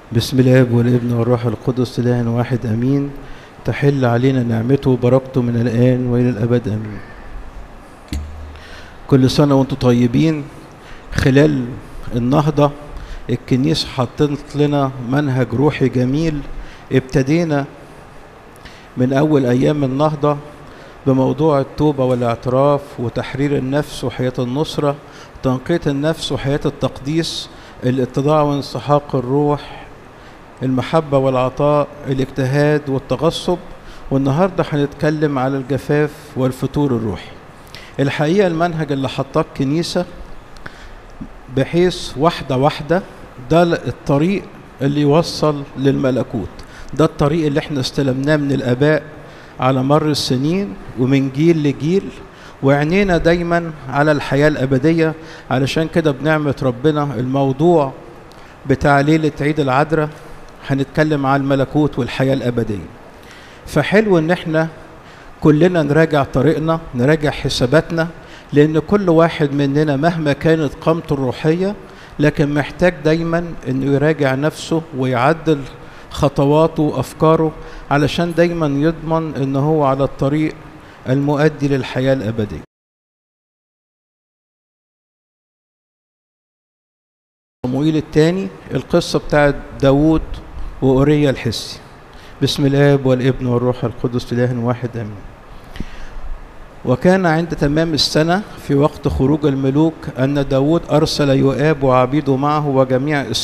بسم الاب والابن والروح القدس اله واحد امين تحل علينا نعمته وبركته من الان والى الابد امين كل سنه وانتم طيبين خلال النهضه الكنيسه حطت لنا منهج روحي جميل ابتدينا من اول ايام النهضه بموضوع التوبه والاعتراف وتحرير النفس وحياه النصره تنقيه النفس وحياه التقديس الاتضاع وانسحاق الروح المحبة والعطاء الاجتهاد والتغصب والنهاردة هنتكلم على الجفاف والفتور الروحي الحقيقة المنهج اللي حطاه الكنيسة بحيث واحدة واحدة ده الطريق اللي يوصل للملكوت ده الطريق اللي احنا استلمناه من الآباء على مر السنين ومن جيل لجيل وعينينا دايما على الحياة الأبدية علشان كده بنعمة ربنا الموضوع بتاع ليلة عيد العذراء هنتكلم عن الملكوت والحياة الأبدية فحلو إن احنا كلنا نراجع طريقنا نراجع حساباتنا لأن كل واحد مننا مهما كانت قامته الروحية لكن محتاج دايما إنه يراجع نفسه ويعدل خطواته وأفكاره علشان دايما يضمن إن هو على الطريق المؤدي للحياة الأبدية صموئيل الثاني القصة بتاعت داوود وأوريا الحسي بسم الآب والابن والروح القدس إله واحد آمين وكان عند تمام السنة في وقت خروج الملوك أن داود أرسل يؤاب وعبيده معه وجميع